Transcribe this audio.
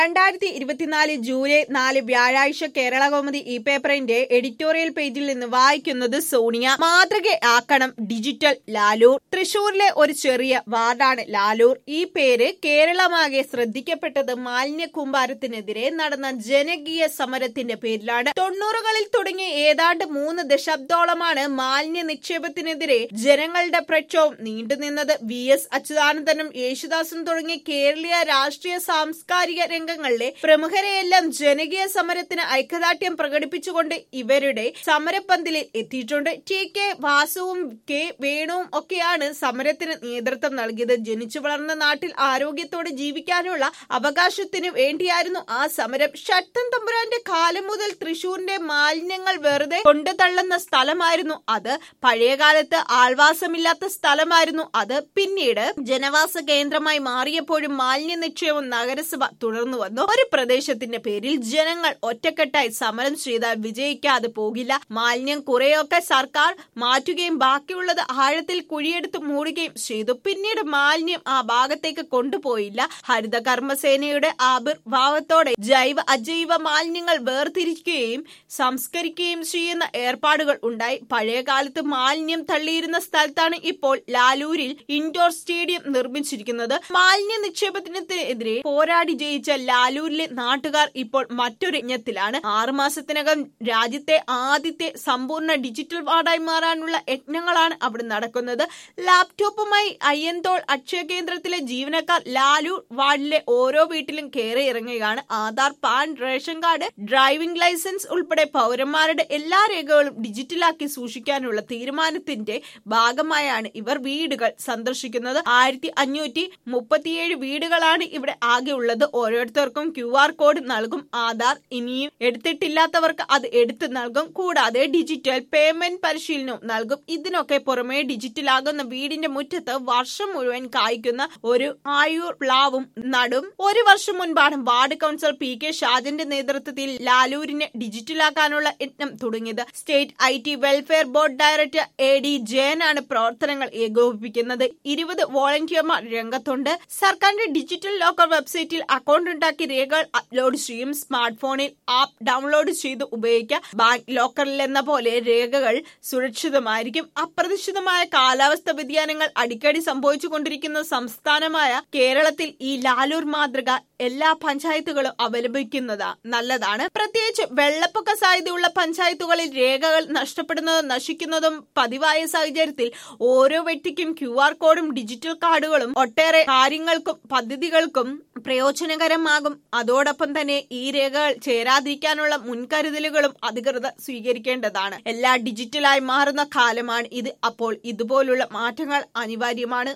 രണ്ടായിരത്തി ഇരുപത്തിനാല് ജൂലൈ നാല് വ്യാഴാഴ്ച കേരള കൗമുദി ഈ പേപ്പറിന്റെ എഡിറ്റോറിയൽ പേജിൽ നിന്ന് വായിക്കുന്നത് സോണിയ മാതൃകയാക്കണം ഡിജിറ്റൽ ലാലൂർ തൃശൂരിലെ ഒരു ചെറിയ വാർഡാണ് ലാലൂർ ഈ പേര് കേരളമാകെ ശ്രദ്ധിക്കപ്പെട്ടത് മാലിന്യ കൂമ്പാരത്തിനെതിരെ നടന്ന ജനകീയ സമരത്തിന്റെ പേരിലാണ് തൊണ്ണൂറുകളിൽ തുടങ്ങി ഏതാണ്ട് മൂന്ന് ദശാബ്ദോളമാണ് മാലിന്യ നിക്ഷേപത്തിനെതിരെ ജനങ്ങളുടെ പ്രക്ഷോഭം നീണ്ടുനിന്നത് വി എസ് അച്യുതാനന്ദനും യേശുദാസും തുടങ്ങിയ കേരളീയ രാഷ്ട്രീയ സാംസ്കാരിക രംഗങ്ങളിലെ പ്രമുഖരെയെല്ലാം ജനകീയ സമരത്തിന് ഐക്യദാർഢ്യം പ്രകടിപ്പിച്ചുകൊണ്ട് ഇവരുടെ സമരപ്പന്തലിൽ എത്തിയിട്ടുണ്ട് ടി കെ വാസുവും കെ വേണുവും ഒക്കെയാണ് സമരത്തിന് നേതൃത്വം നൽകിയത് ജനിച്ചു വളർന്ന നാട്ടിൽ ആരോഗ്യത്തോടെ ജീവിക്കാനുള്ള അവകാശത്തിന് വേണ്ടിയായിരുന്നു ആ സമരം ഷട്ടൻ തമ്പുരാന്റെ കാലം മുതൽ തൃശൂരിന്റെ മാലിന്യങ്ങൾ വെറുതെ കൊണ്ടു തള്ളുന്ന സ്ഥലമായിരുന്നു അത് പഴയകാലത്ത് ആൾവാസമില്ലാത്ത സ്ഥലമായിരുന്നു അത് പിന്നീട് ജനവാസ കേന്ദ്രമായി മാറിയപ്പോഴും മാലിന്യ നിക്ഷേപം നഗരസഭ തുടർന്നു വന്നു ഒരു പ്രദേശത്തിന്റെ പേരിൽ ജനങ്ങൾ ഒറ്റക്കെട്ടായി സമരം ചെയ്താൽ വിജയിക്കാതെ പോകില്ല മാലിന്യം കുറെയൊക്കെ സർക്കാർ മാറ്റുകയും ബാക്കിയുള്ളത് ആഴത്തിൽ കുഴിയെടുത്ത് മൂടുകയും ചെയ്തു പിന്നീട് മാലിന്യം ആ ഭാഗത്തേക്ക് കൊണ്ടുപോയില്ല ഹരിത കർമ്മസേനയുടെ ആവിർഭാവത്തോടെ ജൈവ അജൈവ മാലിന്യങ്ങൾ വേർതിരിക്കുകയും സംസ്കരിക്കുകയും ചെയ്യുന്ന ഏർപ്പാടുകൾ ഉണ്ടായി പഴയ കാലത്ത് മാലിന്യം തള്ളിയിരുന്ന സ്ഥലത്താണ് ഇപ്പോൾ ലാലൂരിൽ ഇൻഡോർ സ്റ്റേഡിയം നിർമ്മിച്ചിരിക്കുന്നത് മാലിന്യ നിക്ഷേപത്തിനെതിരെ പോരാടി ജയിച്ച ലാലൂരിലെ നാട്ടുകാർ ഇപ്പോൾ മറ്റൊരു യജ്ഞത്തിലാണ് ആറുമാസത്തിനകം രാജ്യത്തെ ആദ്യത്തെ സമ്പൂർണ്ണ ഡിജിറ്റൽ വാർഡായി മാറാനുള്ള യജ്ഞങ്ങളാണ് അവിടെ നടക്കുന്നത് ലാപ്ടോപ്പുമായി അയ്യന്തോൾ അക്ഷയ കേന്ദ്രത്തിലെ ജീവനക്കാർ ലാലൂർ വാർഡിലെ ഓരോ വീട്ടിലും കയറി ഇറങ്ങുകയാണ് Aadhaar PAN ration card driving licence ഉൾപ്പെടെ പൗരന്മാരുടെ എല്ലാ രേഖകളും ഡിജിറ്റലാക്കി സൂക്ഷിക്കാനുള്ള തീരുമാനത്തിന്റെ ഭാഗമായാണ് ഇവർ വീടുകൾ സന്ദർശിക്കുന്നത് ആയിരത്തി അഞ്ഞൂറ്റി മുപ്പത്തിയേഴ് വീടുകളാണ് ഇവിടെ ആകെ ഉള്ളത് ഓരോരുത്തർക്കും ക്യു ആർ കോഡ് നൽകും ആധാർ ഇനിയും എടുത്തിട്ടില്ലാത്തവർക്ക് അത് എടുത്തു നൽകും കൂടാതെ ഡിജിറ്റൽ പേയ്മെന്റ് പരിശീലനവും നൽകും ഇതിനൊക്കെ പുറമെ ഡിജിറ്റലാകുന്ന വീടിന്റെ മുറ്റത്ത് വർഷം മുഴുവൻ കായ്ക്കുന്ന ഒരു ആയൂർ പ്ലാവും നടും ഒരു വർഷം മുൻപാണ് വാർഡ് കൗൺസിലർ പി കെ ഷാജന്റെ നേതൃത്വത്തിൽ ലാലൂരിനെ ഡിജിറ്റലാക്കാനുള്ള യത്നം തുടങ്ങിയത് state I T welfare board director A D ജയനാണ് പ്രവർത്തനങ്ങൾ ഏകോപിപ്പിക്കുന്നത് ഇരുപത് വോളണ്ടിയർമാർ രംഗത്തുണ്ട് സർക്കാരിന്റെ ഡിജിറ്റൽ ലോക്കർ വെബ്സൈറ്റിൽ അക്കൗണ്ട് ഉണ്ടാക്കി രേഖകൾ അപ്ലോഡ് ചെയ്യും സ്മാർട്ട് ഫോണിൽ ആപ്പ് ഡൗൺലോഡ് ചെയ്ത് ഉപയോഗിക്കാം ബാങ്ക് ലോക്കറിൽ എന്ന പോലെ രേഖകൾ സുരക്ഷിതമായിരിക്കും അപ്രതീക്ഷിതമായ കാലാവസ്ഥ വ്യതിയാനങ്ങൾ അടിക്കടി സംഭവിച്ചുകൊണ്ടിരിക്കുന്ന സംസ്ഥാനമായ കേരളത്തിൽ ഈ ലാലൂർ മാതൃക എല്ലാ പഞ്ചായത്തുകളും അവലംബിക്കുന്നതാ നല്ലതാണ് പ്രത്യേകിച്ച് വെള്ളപ്പൊക്ക സാധ്യതയുള്ള പഞ്ചായത്തുകളിൽ രേഖകൾ നഷ്ടപ്പെടുന്നതും നശിക്കുന്നതും പതിവായ സാഹചര്യത്തിൽ ഓരോ വ്യക്തിക്കും ക്യു ആർ കോഡും ഡിജിറ്റൽ കാർഡുകളും ഒട്ടേറെ കാര്യങ്ങൾക്കും പദ്ധതികൾക്കും പ്രയോജനകരമാകും അതോടൊപ്പം തന്നെ ഈ രേഖകൾ ചേരാതിരിക്കാനുള്ള മുൻകരുതലുകളും അധികൃതർ സ്വീകരിക്കേണ്ടതാണ് എല്ലാ ഡിജിറ്റലായി മാറുന്ന കാലമാണ് ഇത് അപ്പോൾ ഇതുപോലുള്ള മാറ്റങ്ങൾ അനിവാര്യമാണ്